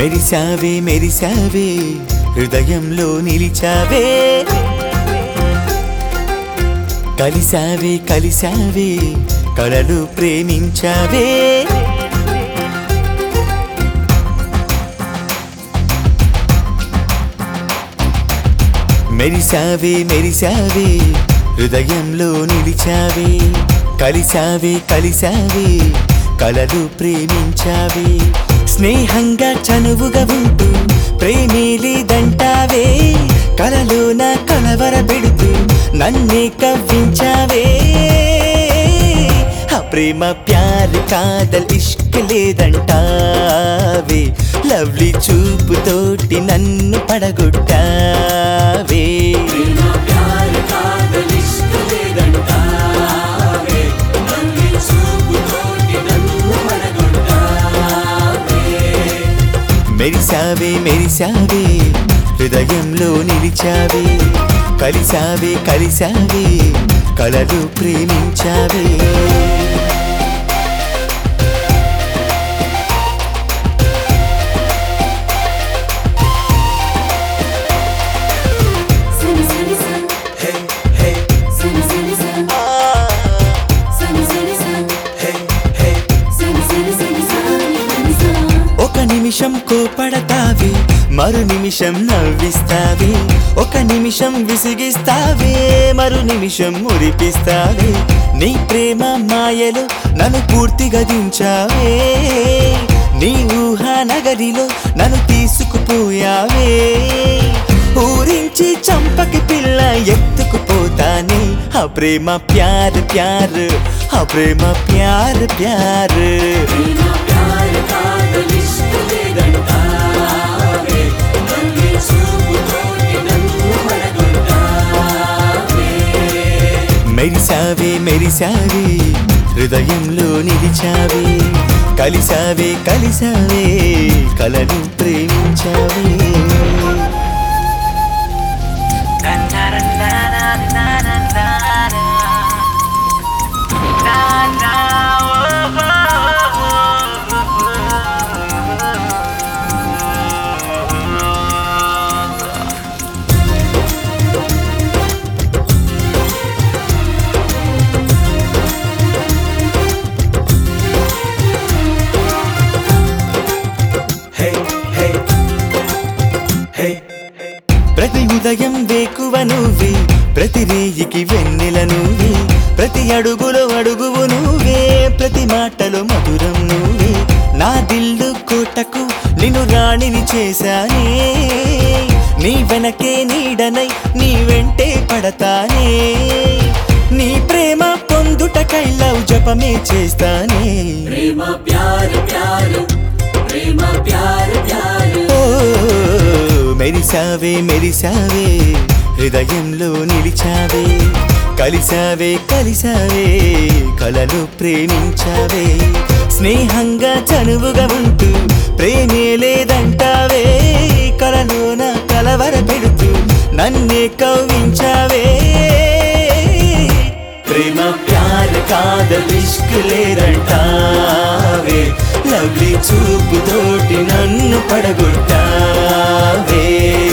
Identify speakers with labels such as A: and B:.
A: మెరిసావే మెరిసావే హృదయంలో నిలిచావే కలిసావే కలిసావే కలలు ప్రేమించావే మెరిసావే మెరిసావే హృదయంలో నిలిచావే కలిసావే కలిసావే కలలు ప్రేమించావే స్నేహంగా చనువుగా ఉంటూ ప్రేమే లేదంటావే కలలోన కలవర పెడుతూ నన్నే కవ్వించావే ఆ ప్రేమ ప్యార్ కాదల్ ఇష్క్ లేదంటావే లవ్లీ చూపుతోటి నన్ను పడగొట్టావే మెరిసావే మెరిసావే హృదయంలో నిలిచావే కలిసావే కలిసావే కలలు ప్రేమించావే
B: Sunny, sunny, sun. Sunny, sunny, sun. Sunny, sunny, sun. Sunny, sunny, sunny, sunny, sun.
A: ఒక నిమిషం కోపడతావే మరు నిమిషం నవ్విస్తావే ఒక నిమిషం విసిగిస్తావే మరు నిమిషం మురిపిస్తావే నీ ప్రేమ మాయలో నన్ను పూర్తిగా దించావే నీ ఊహా నగరిలో నన్ను తీసుకుపోయావే ఊరించి చంపకి పిల్ల ఎత్తుకుపోతానే ఆ ప్రేమ ప్యార్ ప్యార్ ఆ ప్రేమ ప్యార్ ప్యార్ మెరిసావే మెరిసావే హృదయంలో నిలిచావే కలిసావే కలిసావే కలను ప్రేమించావే ప్రతి ఉదయం వేకువ నువ్వే ప్రతి రేయికి వెన్నెల నువ్వే ప్రతి అడుగులో అడుగువు నువ్వే ప్రతి మాటలో మధురం నువ్వే నా దిల్లు కోటకు నిన్ను రాణిని చేశానే నీ వెనకే నీడనై నీ వెంటే పడతానే నీ ప్రేమ పొందుటకై లవ్ జపమే చేస్తానే
B: ప్రేమ ప్యార్ ప్యార్ ప్రేమ ప్యార్ ప్యార్
A: ఓ మెరిసావే మెరిసావే హృదయంలో నిలిచావే కలిసావే కలిసావే కలలు ప్రేమించావే స్నేహంగా చనువుగా ఉంటూ ప్రేమే లేదంటావే కలలోన కలవర పెడుతూ నన్నే కవ్వించావే ప్రేమ ప్యార్ కాద ఇష్క్ లేరంటావే లవ్లీ చూపుతోటి నన్ను పడగొట్టావే